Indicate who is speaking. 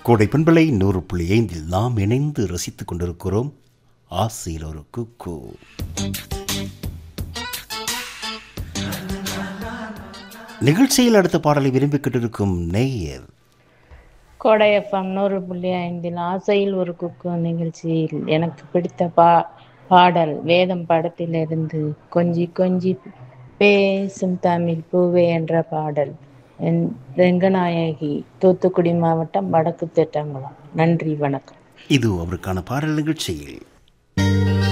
Speaker 1: கோடை பண்பலை நூறு புள்ளி ஐந்தில் நாம் இணைந்து ரசித்துக் கொண்டிருக்கிறோம் ஆசையில் ஒரு குக்கு நிகழ்ச்சியில் அடுத்த பாடலை விரும்பி கொண்டிருக்கும் நேயர்
Speaker 2: கோடை எஃப்எம் நூறு புள்ளி ஐந்தில் ஆசையில் ஒரு குக்கு நிகழ்ச்சியில் எனக்கு பிடித்த பா பாடல் வேதம் படத்திலிருந்து கொஞ்சி கொஞ்சி பேசும் தமிழ் பூவே என்ற பாடல் என் ரெங்கநாயகி தூத்துக்குடி மாவட்டம் வடக்கு திட்டங்குளம் நன்றி வணக்கம்
Speaker 1: இது அவருக்கான பாடல் நிகழ்ச்சியில்